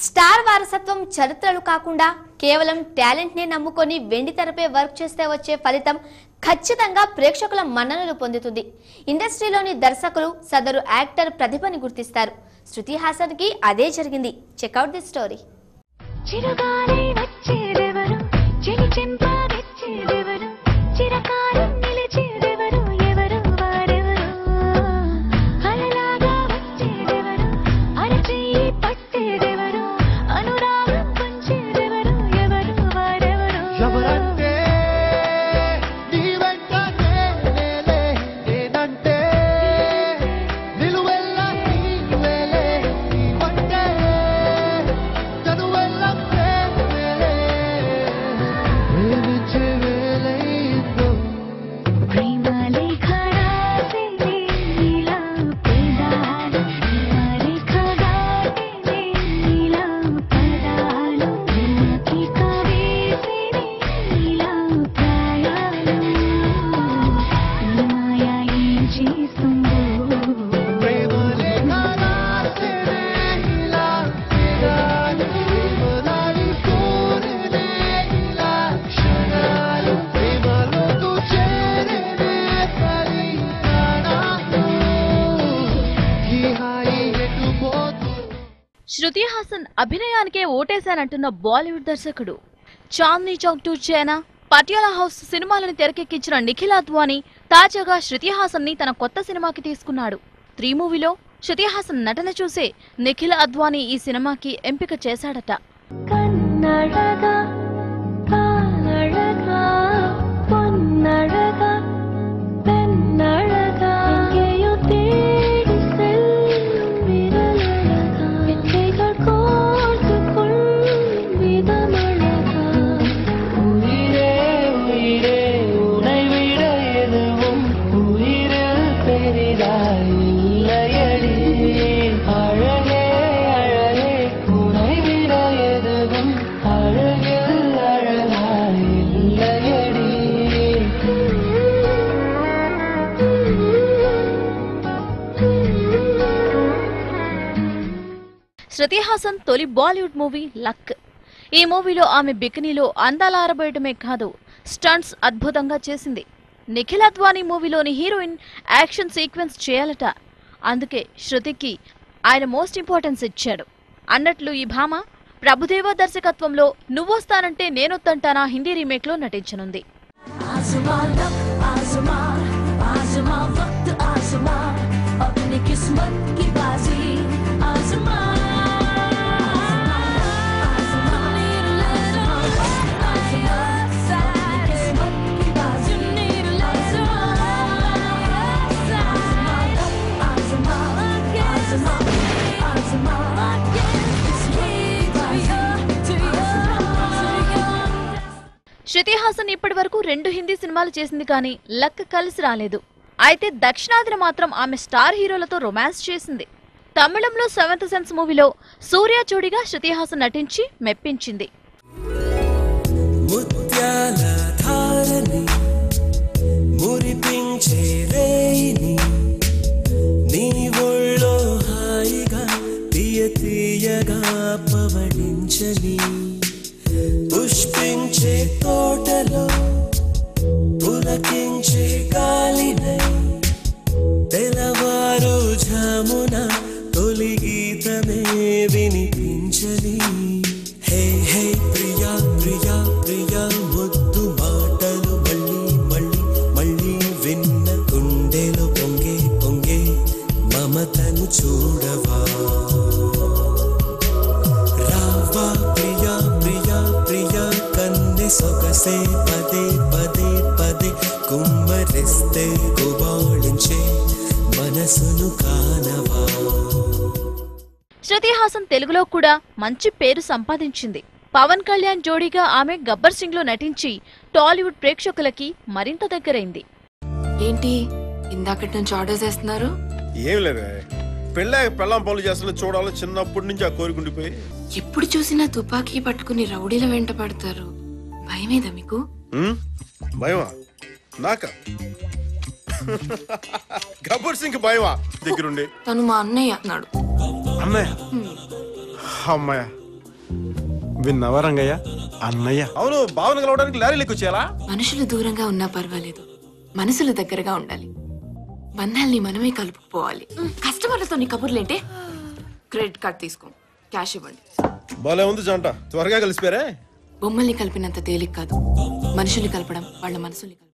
star వారసత్వం చరిత్రలు కాకుండా కేవలం టాలెంట్ నే నమ్ముకొని వెండి తెరపై వర్క్ చేస్తే వచ్చే ఫలితం ఖచ్చితంగా ప్రేక్షకుల మన్ననలు పొందుతుంది ఇండస్ట్రీలోని దర్శకులు సదరు యాక్టర్ ప్రతిభని గుర్తిస్తారు శృతి హాసన్ కి అదే జరిగింది చెక్అవుట్ ది స్టోరీ చిరుగాలి వచ్చేదెవరు చెలి చెంప తెచ్చేదెవరు చిరకాలం నిలిచేదెవరు ఎవరు వారెవరు అలలాగా వచ్చేదెవరు అరచెయ్యి పట్టేదెవరు అనురాగం పంచేదెవరు ఎవరు వారెవరు ఎవరంటే నీ వెంట నేనేలే నేనంటే నిలువెల్ల నీవేలే నీవంటే తనువెల్ల ప్రేమేలే ప్రేమించే వేలైందో ప్రేమ లేఖ రాసింది నీలా పేదాలు ప్రేమ లేఖ దాటింది నీలా పదాలు ప్రేమకి కవేసింది నీలా ప్రాయాలు ఈ మాయ ఏం చేస్తుందో ప్రేమ లేఖ రాసేనే ఇలా తీరాలి ప్రేమలాలి కోరేనే ఇలా క్షణాలు ప్రేమలోతు చేరేనే ప్రతి ప్రాణాలు ఈ హాయి ఎటు పోతుంది శృతి హాసన్ అభినయానికే ఓటేశానంటున్న బాలీవుడ్ దర్శకుడు Chandni Chowk to China Patiala house సినిమాలను తెరకెక్కించిన నిఖిల్ అద్వానీ తాజాగా శృతి హాసన్ ని తన కొత్త సినిమాకి తీసుకున్నాడు త్రీ మూవీలో శృతి హాసన్ నటన చూసే నిఖిల్ అద్వానీ ఈ సినిమాకి ఎంపిక చేశాడట కన్నడగా పాలడగా పొన్నడగా பெண்ணழகா எங்கேயோ தேடி செல்லும் விரலழகா வித்தைகள் கோர்த்து கொள்ளும் விதமழகா உயிரே உயிரே உனை விட எதுவும் உயிரில் பெரிதாய் இல்லையடி அழகே அழகே உனை விட எதுவும் அழகில் அழகாய் இல்லையடி శృతి హాసన్ తొలి బాలీవుడ్ మూవీ లక్ ఈ మూవీలో ఆమె బికినీలో అందాల ఆరబోయటమే కాదు స్టంట్స్ అద్భుతంగా చేసింది నిఖిల్ అద్వానీ మూవీలోని హీరోయిన్ యాక్షన్ సీక్వెన్స్ చేయాలట అందుకే శృతికి ఆయన మోస్ట్ ఇంపార్టెన్స్ ఇచ్చాడు అన్నట్లు ఈ భామ ప్రభుదేవ దర్శకత్వంలో నువ్వొస్తానంటే నేనొద్దంటానా హిందీ రీమేక్లో నటించనుంది आसमां तक आसमां आसमां वक्त आसमां अपनी किस्मत की बाजी आसमां किस्मत की बाजी आसमां आसमां आसमां శృతి హాసన్ ఇప్పటి వరకు రెండు హిందీ సినిమాలు చేసింది కానీ లక్ కలిసి రాలేదు అయితే దక్షిణాదిన మాత్రం ఆమె స్టార్ హీరోలతో రొమాన్స్ చేసింది తమిళంలో సెవెంత్ సెన్స్ మూవీలో సూర్య జోడిగా శృతి హాసన్ నటించి మెప్పించింది ముత్యాల ధారని మురిపించే రేయిని నీ ఒళ్ళో హాయిగా తీయ తీయగా పవడించని పుష్పించే తోటలో పులకించే గాలినై తెలవారు ఝామున తొలి గీతమే వినిపించని హే హే ప్రియా ప్రియా ప్రియా ముద్దు మాటలు మళ్ళీ మళ్ళీ మళ్ళీ విన్న గుండెలో పొంగే పొంగే మమతను చూడవా రావా ప్రియా ప్రియా ప్రియా కన్నె సొగసే పదే పదే పదే కుమ్మరిస్తే గుబాళించే మనసును కానవా శృతి హాసన్ తెలుగులో కూడా మంచి పేరు సంపాదించింది పవన్ కళ్యాణ్ జోడీగా ఆమె గబ్బర్ సింగ్ లో నటించి టాలీవుడ్ ప్రేక్షకులకి మరింత దగ్గరైంది ఏంటి ఇందాకటి నుంచి ఆర్డర్స్ వేస్తున్నారు ఏం లేదు పెళ్ళాక పెళ్ళాం పనులు చేస్తున్న చూడాలి చిన్నప్పటి నుంచి ఆ కోరిక ఉండిపోయి ఎప్పుడు చూసినా తుపాకీ పట్టుకుని రౌడీల వెంట పడతారు భయమేదా మీకు ఉమ్, భయమా నాక గబ్బర్ సింగ్ భయమా దగ్గరుండి తను మా అన్నయ్య అన్నాడు అన్నయ్య అమ్మాయ విన్నావా రంగయ్య అన్నయ్య అవును భావన కలవడానికి లారీ వచ్చేయాలా మనుషులు దూరంగా ఉన్నా పర్వాలేదు మనసులు దగ్గరగా ఉండాలి బంధాల్ని మనమే కలుపుకుపోవాలి కస్టమర్లతో నీ కబుర్లేంటే క్రెడిట్ కార్డ్ తీసుకో క్యాష్ ఇవ్వండి భలే ఉంది జంట త్వరగా కలిసిపోయారే బొమ్మల్ని కలిపినంత తేలిక కాదు మనుషుల్ని కలపడం వాళ్ళ మనసుల్ని కలపడం